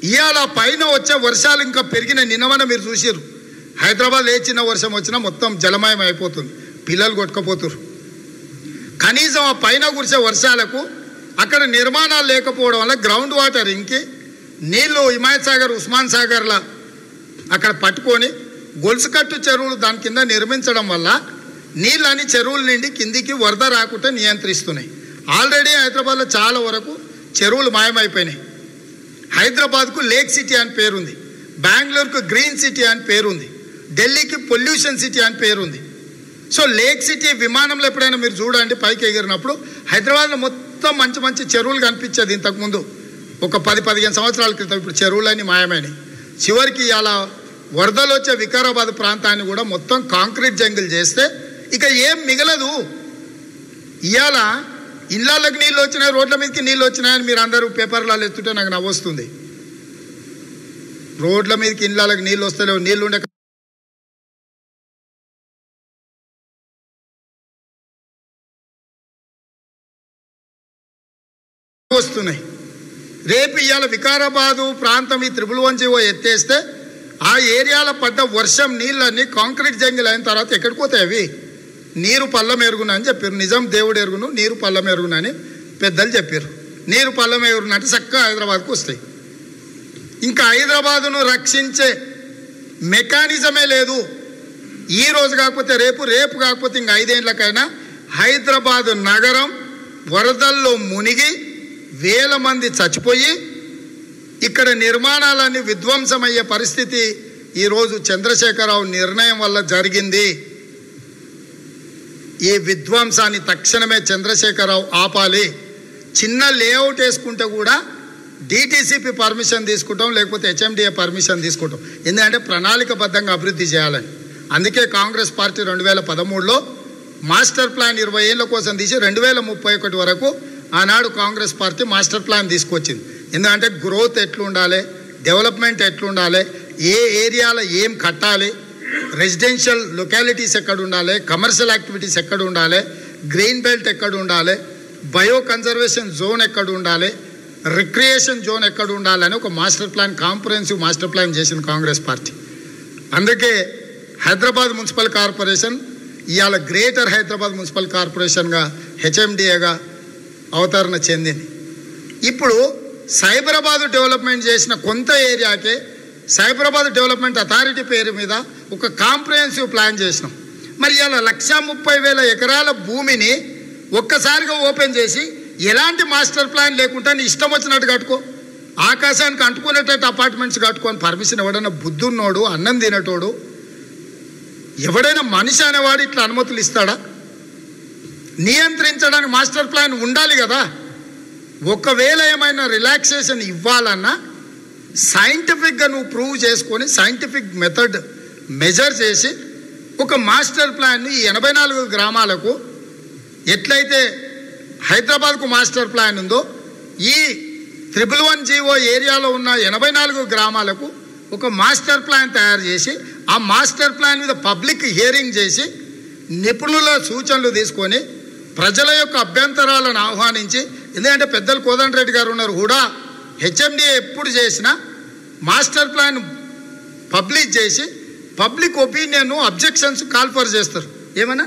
ఇవాళ పైన వచ్చే వర్షాలు ఇంకా పెరిగిన నిన్నవన మీరు చూసారు హైదరాబాద్ ఏ చిన్న వర్షం వచ్చినా మొత్తం జలమయం అయిపోతుంది పిల్లలు కొట్టుకపోతున్నారు కనీసం ఆ పైన కురిసే వర్షాలకు అక్కడ నిర్మాణాలు లేకపోవడం వల్ల గ్రౌండ్ వాటర్ ఇంకి నీళ్లు హిమాయత్ సాగర్ ఉస్మాన్ సాగర్లా అక్కడ పట్టుకొని గొలుసుకట్టు చెరువులు దాని కింద నిర్మించడం వల్ల నీళ్ళని చెరువుల నుండి కిందికి వరద రాకుండా నియంత్రిస్తున్నాయి ఆల్రెడీ హైదరాబాద్లో చాలా వరకు చెరువులు మాయమైపోయినాయి హైదరాబాద్కు లేక్ సిటీ అని పేరుంది బెంగళూరుకు గ్రీన్ సిటీ అని పేరుంది ఢిల్లీకి పొల్యూషన్ సిటీ అని పేరుంది సో లేక్ సిటీ విమానంలో ఎప్పుడైనా మీరు చూడండి పైకి ఎగిరినప్పుడు హైదరాబాద్లో మొత్తం మంచి మంచి చెరువులు కనిపించేది ఇంతకుముందు ఒక పది పదిహేను సంవత్సరాల క్రితం ఇప్పుడు చెరువులన్నీ మాయమైనాయి చివరికి అలా వరదలు వచ్చే వికారాబాద్ ప్రాంతాన్ని కూడా మొత్తం కాంక్రీట్ జంగిల్ చేస్తే ఇక ఏం మిగలదు ఇవాళ ఇళ్ళకి నీళ్ళు వచ్చినాయి రోడ్ల మీదకి నీళ్ళు వచ్చినాయని మీరు అందరూ పేపర్లలో ఎత్తుంటే నాకు నవ్వొస్తుంది రోడ్ల మీదకి ఇళ్ళకి నీళ్ళు వస్తలేవు నీళ్ళు ఉండే వస్తున్నాయి రేపు ఇవాళ వికారాబాదు ప్రాంతం ఈ త్రిపుల్ వన్ జీవో ఎత్తేస్తే ఆ ఏరియాలో పడ్డ వర్షం నీళ్ళన్నీ కాంక్రీట్ జంగిల్ అయిన తర్వాత ఎక్కడికి పోతాయి అవి నీరు పళ్ళం ఎరుగున అని చెప్పారు నిజం దేవుడు ఎరుగును నీరు పళ్ళం ఎరుగున అని పెద్దలు చెప్పారు నీరు పళ్ళం ఎరుగున అంటే చక్కగా హైదరాబాద్కు వస్తాయి ఇంకా హైదరాబాదును రక్షించే మెకానిజమే లేదు ఈ రోజు కాకపోతే రేపు రేపు కాకపోతే ఇంక ఐదేళ్లకైనా హైదరాబాదు నగరం వరదల్లో మునిగి వేల మంది చచ్చిపోయి ఇక్కడ నిర్మాణాలన్నీ విధ్వంసమయ్యే పరిస్థితి ఈరోజు చంద్రశేఖరరావు నిర్ణయం వల్ల జరిగింది ఈ విధ్వంసాన్ని తక్షణమే చంద్రశేఖరరావు ఆపాలి చిన్న లేఅవుట్ వేసుకుంటే కూడా డిటీసీపీ పర్మిషన్ తీసుకుంటాం లేకపోతే హెచ్ఎండిఏ పర్మిషన్ తీసుకుంటాం ఎందుకంటే ప్రణాళికబద్ధంగా అభివృద్ధి చేయాలని అందుకే కాంగ్రెస్ పార్టీ రెండు వేల పదమూడులో మాస్టర్ ప్లాన్ ఇరవై ఏళ్ళ కోసం తీసి రెండు వేల ముప్పై ఒకటి వరకు ఆనాడు కాంగ్రెస్ పార్టీ మాస్టర్ ప్లాన్ తీసుకొచ్చింది ఎందుకంటే గ్రోత్ ఎట్లుండాలి డెవలప్మెంట్ ఎట్లుండాలి ఏ ఏరియాలో ఏం కట్టాలి రెసిడెన్షియల్ లొకాలిటీస్ ఎక్కడ ఉండాలి కమర్షియల్ యాక్టివిటీస్ ఎక్కడ ఉండాలి గ్రీన్ బెల్ట్ ఎక్కడ ఉండాలి బయో కన్జర్వేషన్ జోన్ ఎక్కడ ఉండాలి రిక్రియేషన్ జోన్ ఎక్కడ ఉండాలని ఒక master plan comprehensive master plan చేసింది కాంగ్రెస్ పార్టీ అందుకే హైదరాబాద్ మున్సిపల్ కార్పొరేషన్ ఇవాళ గ్రేటర్ హైదరాబాద్ మున్సిపల్ కార్పొరేషన్గా హెచ్ఎండిఏగా అవతరణ చెందింది ఇప్పుడు సైబరాబాద్ డెవలప్మెంట్ చేసిన కొంత ఏరియాకే సైబరాబాద్ డెవలప్మెంట్ అథారిటీ పేరు మీద ఒక కాంప్రహెన్సివ్ ప్లాన్ చేసినాం మరి ఇలా లక్షా ముప్పై వేల ఎకరాల భూమిని ఒక్కసారిగా ఓపెన్ చేసి ఎలాంటి మాస్టర్ ప్లాన్ లేకుండా నీ ఇష్టం వచ్చినట్టు కట్టుకో ఆకాశానికి అంటుకునేటట్టు అపార్ట్మెంట్స్ కట్టుకొని పర్మిషన్ ఎవడన్నా బుద్ధున్నోడు అన్నం తినేటోడు ఎవడైనా మనిషి అనేవాడు ఇట్లా అనుమతులు ఇస్తాడా నియంత్రించడానికి మాస్టర్ ప్లాన్ ఉండాలి కదా ఒకవేళ ఏమైనా రిలాక్సేషన్ ఇవ్వాలన్నా సైంటిఫిక్గా నువ్వు ప్రూవ్ చేసుకొని సైంటిఫిక్ మెథడ్ మెజర్ చేసి ఒక మాస్టర్ ప్లాన్ ఈ ఎనభై నాలుగు గ్రామాలకు ఎట్లయితే హైదరాబాద్కు మాస్టర్ ప్లాన్ ఉందో ఈ త్రిపుల్ వన్ జీవో ఏరియాలో ఉన్న ఎనభై నాలుగు గ్రామాలకు ఒక మాస్టర్ ప్లాన్ తయారు చేసి ఆ మాస్టర్ ప్లాన్ మీద పబ్లిక్ హియరింగ్ చేసి నిపుణుల సూచనలు తీసుకొని ప్రజల యొక్క అభ్యంతరాలను ఆహ్వానించి ఎందుకంటే పెద్దలు కోదండరెడ్డి గారు ఉన్నారు కూడా హెచ్ఎండి ఎప్పుడు చేసినా మాస్టర్ ప్లాన్ పబ్లిష్ చేసి పబ్లిక్ ఒపీనియన్ అబ్జెక్షన్స్ కాల్ఫర్ చేస్తారు ఏమన్నా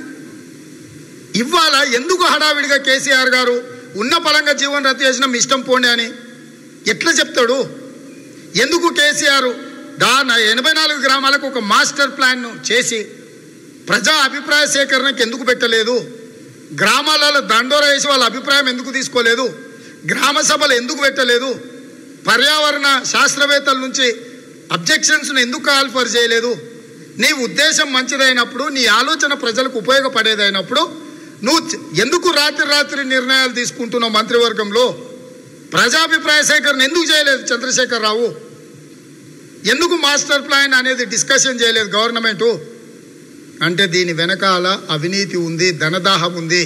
ఇవాళ ఎందుకు హడావిడిగా కేసీఆర్ గారు ఉన్న పలంగా జీవన్ రద్దు చేసిన మీ ఇష్టం పోండి అని ఎట్లా చెప్తాడు ఎందుకు కేసీఆర్ దా ఎనభై నాలుగు గ్రామాలకు ఒక మాస్టర్ ప్లాన్ను చేసి ప్రజా అభిప్రాయ సేకరణకు ఎందుకు పెట్టలేదు గ్రామాలలో దండోర వేసి వాళ్ళ అభిప్రాయం ఎందుకు తీసుకోలేదు గ్రామ సభలు ఎందుకు పెట్టలేదు పర్యావరణ శాస్త్రవేత్తల నుంచి అబ్జెక్షన్స్ను ఎందుకు కాల్ఫర్ చేయలేదు నీ ఉద్దేశం మంచిదైనప్పుడు నీ ఆలోచన ప్రజలకు ఉపయోగపడేదైనప్పుడు నువ్వు చ- ఎందుకు రాత్రి రాత్రి నిర్ణయాలు తీసుకుంటున్నావు మంత్రివర్గంలో ప్రజాభిప్రాయ సేకరణ ఎందుకు చేయలేదు చంద్రశేఖర్ రావు ఎందుకు మాస్టర్ ప్లాన్ అనేది డిస్కషన్ చేయలేదు గవర్నమెంటు అంటే దీని వెనకాల అవినీతి ఉంది ధనదాహం ఉంది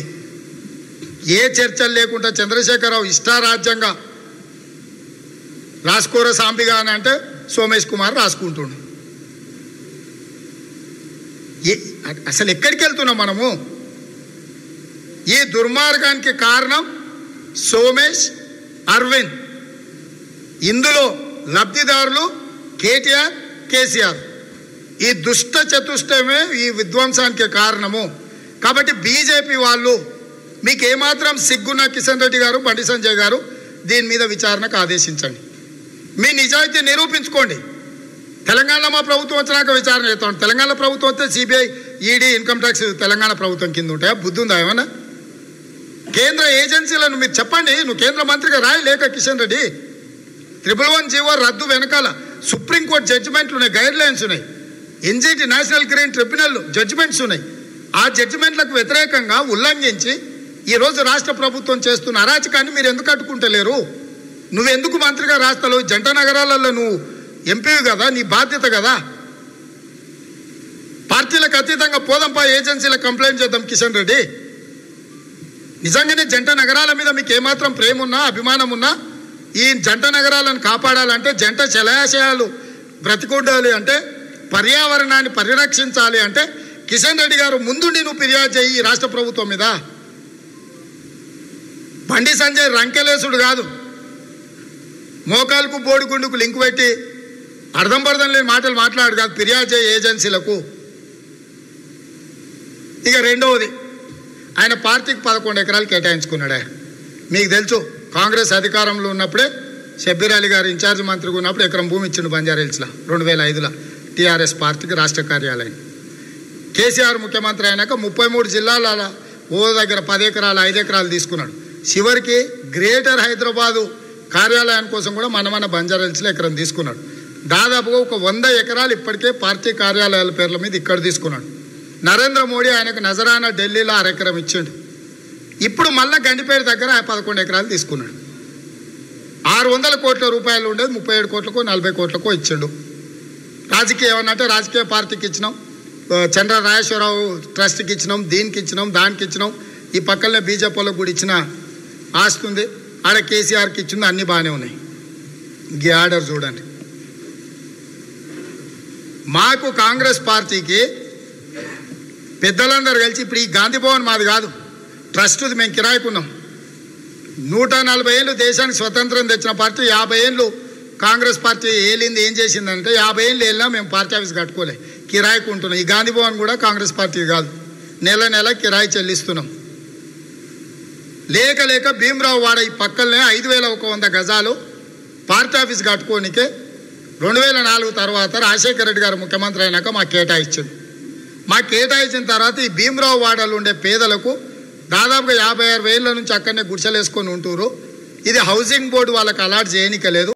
ఏ చర్చలు లేకుండా చంద్రశేఖరరావు ఇష్టారాజ్యంగా రాసుకోర సాంబిగా అని అంటే సోమేష్ కుమార్ రాసుకుంటుండు ఏ- అసలు ఎక్కడికి వెళ్తున్నాం మనము ఈ దుర్మార్గానికి కారణం సోమేష్ అరవింద్ ఇందులో లబ్ధిదారులు కేటీఆర్ కేసీఆర్ ఈ దుష్ట చతుష్టయమే ఈ విధ్వంసానికి కారణము కాబట్టి బీజేపీ వాళ్ళు మీకు ఏమాత్రం సిగ్గున్న కిషన్ రెడ్డి గారు బండి సంజయ్ గారు దీని మీద విచారణకు ఆదేశించండి మీ నిజాయితీ నిరూపించుకోండి తెలంగాణలో మా ప్రభుత్వం వచ్చినాక విచారణ చేస్తాం తెలంగాణ ప్రభుత్వం వస్తే CBI ED income tax Telangana ప్రభుత్వం కింద ఉంటాయా బుద్ధి ఉందా ఏమన్నా కేంద్ర ఏజెన్సీలను మీరు చెప్పండి నువ్వు కేంద్ర మంత్రిగా రాయి లేక Kishan Reddy triple one GO రద్దు వెనకాల సుప్రీంకోర్టు జడ్జిమెంట్లు ఉన్నాయి గైడ్ లైన్స్ ఉన్నాయి NGT national green tribunal judgements ఉన్నాయి ఆ జడ్జిమెంట్లకు వ్యతిరేకంగా ఉల్లంఘించి ఈరోజు రాష్ట్ర ప్రభుత్వం చేస్తున్న అరాచకాన్ని మీరు ఎందుకు అడ్డుకుంటలేరు నువ్వెందుకు మంత్రిగా రాస్తావు జంట నగరాలలో నువ్వు ఎంపీవి కదా నీ బాధ్యత కదా పార్టీలకు అతీతంగా పోదంపా ఏజెన్సీలకు కంప్లైంట్ చేద్దాం కిషన్ రెడ్డి నిజంగానే జంట నగరాల మీద మీకు ఏమాత్రం ప్రేమ ఉన్నా అభిమానం ఉన్నా ఈ జంట నగరాలను కాపాడాలంటే జంట జలాశయాలు బ్రతికుండాలి అంటే పర్యావరణాన్ని పరిరక్షించాలి అంటే కిషన్ రెడ్డి గారు ముందుండి నువ్వు ఫిర్యాదు చేయి ఈ రాష్ట్ర ప్రభుత్వం మీద బండి సంజయ్ రంకెలేసుడు కాదు మోకాలకు బోడిగుండుకు లింక్ పెట్టి అర్థం పర్థం లేని మాటలు మాట్లాడు కాదు ఫిర్యాదు చేయి ఏజెన్సీలకు ఇక రెండవది ఆయన పార్టీకి పదకొండు ఎకరాలు కేటాయించుకున్నాడే మీకు తెలుసు కాంగ్రెస్ అధికారంలో ఉన్నప్పుడే షబ్బీర్ అలీ గారు ఇన్ఛార్జ్ మంత్రిగా ఉన్నప్పుడు ఎకరం భూమి ఇచ్చిండు బంజారాహిల్స్లో రెండు వేల ఐదులో టీఆర్ఎస్ పార్టీకి రాష్ట్ర కార్యాలయం కేసీఆర్ ముఖ్యమంత్రి అయినాక ముప్పై మూడు జిల్లాల ఓ దగ్గర పది ఎకరాలు ఐదు ఎకరాలు తీసుకున్నాడు చివరికి గ్రేటర్ హైదరాబాదు కార్యాలయం కోసం కూడా మన మన బంజారాహిల్స్లో ఎకరం తీసుకున్నాడు దాదాపుగా ఒక వంద ఎకరాలు ఇప్పటికే పార్టీ కార్యాలయాల పేర్ల మీద ఇక్కడ తీసుకున్నాడు నరేంద్ర మోడీ ఆయనకు నజరానా ఢిల్లీలో అరెకరం ఇచ్చిండు ఇప్పుడు మళ్ళా గండిపేట దగ్గర ఆ పదకొండు ఎకరాలు తీసుకున్నాడు ఆరు వందల కోట్ల రూపాయలు ఉండేది ముప్పై ఏడు కోట్లకో నలభై కోట్లకో ఇచ్చిండు రాజకీయ ఏమన్నంటే రాజకీయ పార్టీకి ఇచ్చినాం ఆ, చంద్ర రాజేశ్వరరావు ట్రస్ట్కి ఇచ్చినాం దీనికి ఇచ్చినాం దానికి ఇచ్చినాం ఈ పక్కనే బీజేపీ వాళ్ళకు కూడా ఇచ్చిన ఆస్తి ఉంది ఆడ కేసీఆర్కి ఇచ్చింది అన్నీ బాగానే ఉన్నాయి ఈ ఆర్డర్ చూడండి మాకు కాంగ్రెస్ పార్టీకి పెద్దలందరూ కలిసి ఇప్పుడు ఈ గాంధీ భవన్ మాది కాదు ట్రస్ట్ది మేము కిరాయికున్నాం నూట నలభై ఏళ్ళు దేశానికి స్వతంత్రం తెచ్చిన పార్టీ యాభై ఏళ్ళు కాంగ్రెస్ పార్టీ ఏలింది ఏం చేసిందంటే యాభై ఏళ్ళు వెళ్ళినా మేము పార్టీ ఆఫీస్ కట్టుకోలే కిరాయికి ఉంటున్నాం ఈ గాంధీ భవన్ కూడా కాంగ్రెస్ పార్టీ కాదు నెల నెల కిరాయి చెల్లిస్తున్నాం లేక లేక భీమరావు వాడ ఈ పక్కనే ఐదు వేల ఒక వంద గజాలు పార్టీ ఆఫీస్ కట్టుకోనికే రెండు వేల నాలుగు తర్వాత రాజశేఖర రెడ్డి గారు ముఖ్యమంత్రి అయినాక మాకు కేటాయించింది మాకు కేటాయించిన తర్వాత ఈ భీమరావు వాడలు ఉండే పేదలకు దాదాపుగా యాభై ఆరు వేల నుంచి అక్కడనే గుడిసెలు వేసుకొని ఉంటున్నారు ఇది హౌసింగ్ బోర్డు వాళ్ళకి అలాట్ చేయనిక లేదు